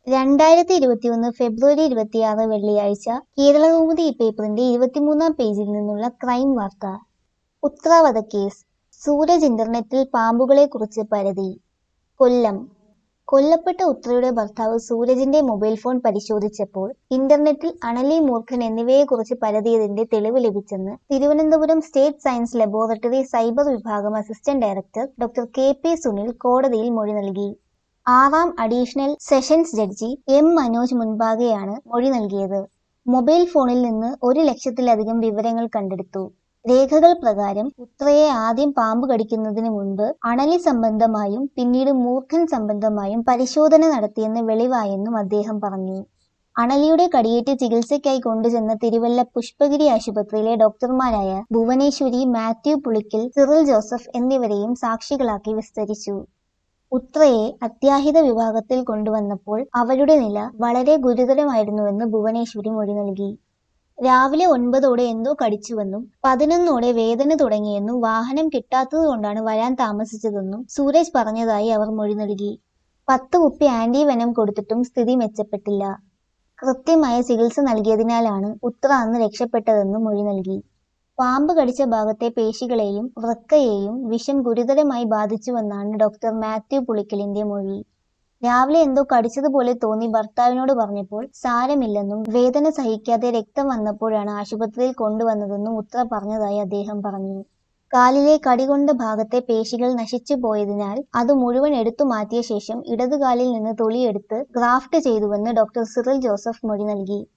രണ്ടായിരത്തി ഇരുപത്തിയൊന്ന് ഫെബ്രുവരി ഇരുപത്തിയാറ് വെള്ളിയാഴ്ച കേരളകൗമുദി പേപ്പറിന്റെ ഇരുപത്തിമൂന്നാം പേജിൽ നിന്നുള്ള ക്രൈം വാർത്ത ഉത്തരാവധക്കേസ് സൂരജ് ഇന്റർനെറ്റിൽ പാമ്പുകളെക്കുറിച്ച് പരതി കൊല്ലം കൊല്ലപ്പെട്ട ഉത്രയുടെ ഭർത്താവ് സൂരജിന്റെ മൊബൈൽ ഫോൺ പരിശോധിച്ചപ്പോൾ ഇന്റർനെറ്റിൽ അണലി മൂർഖൻ എന്നിവയെക്കുറിച്ച് പരതിയതിന്റെ തെളിവ് ലഭിച്ചെന്ന് Thiruvananthapuram state science laboratory cyber വിഭാഗം assistant director doctor K P Sunil കോടതിയിൽ മൊഴി നൽകി ആറാം additional sessions judge M Manoj മുൻപാകെയാണ് മൊഴി നൽകിയത് മൊബൈൽ ഫോണിൽ നിന്ന് ഒരു ലക്ഷത്തിലധികം വിവരങ്ങൾ കണ്ടെടുത്തു രേഖകൾ പ്രകാരം ഉത്രയെ ആദ്യം പാമ്പ് കടിക്കുന്നതിന് മുൻപ് അണലി സംബന്ധമായും പിന്നീട് മൂർഖൻ സംബന്ധമായും പരിശോധന നടത്തിയെന്ന് വെളിവായെന്നും അദ്ദേഹം പറഞ്ഞു അണലിയുടെ കടിയേറ്റ് ചികിത്സയ്ക്കായി കൊണ്ടുചെന്ന തിരുവല്ല പുഷ്പഗിരി ആശുപത്രിയിലെ ഡോക്ടർമാരായ ഭുവനേശ്വരി മാത്യു പുളിക്കൽ സിറിൽ ജോസഫ് എന്നിവരെയും സാക്ഷികളാക്കി വിസ്തരിച്ചു ഉത്രയെ അത്യാഹിത വിഭാഗത്തിൽ കൊണ്ടുവന്നപ്പോൾ അവരുടെ നില വളരെ ഗുരുതരമായിരുന്നുവെന്ന് ഭുവനേശ്വരി മൊഴി നൽകി രാവിലെ ഒൻപതോടെ എന്തോ കടിച്ചുവെന്നും പതിനൊന്നോടെ വേദന തുടങ്ങിയെന്നും വാഹനം കിട്ടാത്തതുകൊണ്ടാണ് വരാൻ താമസിച്ചതെന്നും സൂരജ് പറഞ്ഞതായി അവർ മൊഴി നൽകി പത്ത് കുപ്പി ആന്റി വെനം കൊടുത്തിട്ടും സ്ഥിതി മെച്ചപ്പെട്ടില്ല കൃത്യമായ ചികിത്സ നൽകിയതിനാലാണ് ഉത്ര അന്ന് രക്ഷപ്പെട്ടതെന്നും മൊഴി നൽകി പാമ്പ് കടിച്ച ഭാഗത്തെ പേശികളെയും വൃക്കയെയും വിഷം ഗുരുതരമായി ബാധിച്ചുവെന്നാണ് ഡോക്ടർ മാത്യു പുളിക്കലിന്റെ മൊഴി രാവിലെ എന്തോ കടിച്ചതുപോലെ തോന്നി ഭർത്താവിനോട് പറഞ്ഞപ്പോൾ സാരമില്ലെന്നും വേദന സഹിക്കാതെ രക്തം വന്നപ്പോഴാണ് ആശുപത്രിയിൽ കൊണ്ടുവന്നതെന്നും ഉത്ര പറഞ്ഞതായി അദ്ദേഹം പറഞ്ഞു കാലിലെ കടികൊണ്ട ഭാഗത്തെ പേശികൾ നശിച്ചു പോയതിനാൽ അത് മുഴുവൻ എടുത്തു മാറ്റിയ ശേഷം ഇടതുകാലിൽ നിന്ന് തൊലിയെടുത്ത് ഗ്രാഫ്റ്റ് ചെയ്തുവെന്ന് ഡോക്ടർ സിറിൽ ജോസഫ് മൊഴി നൽകി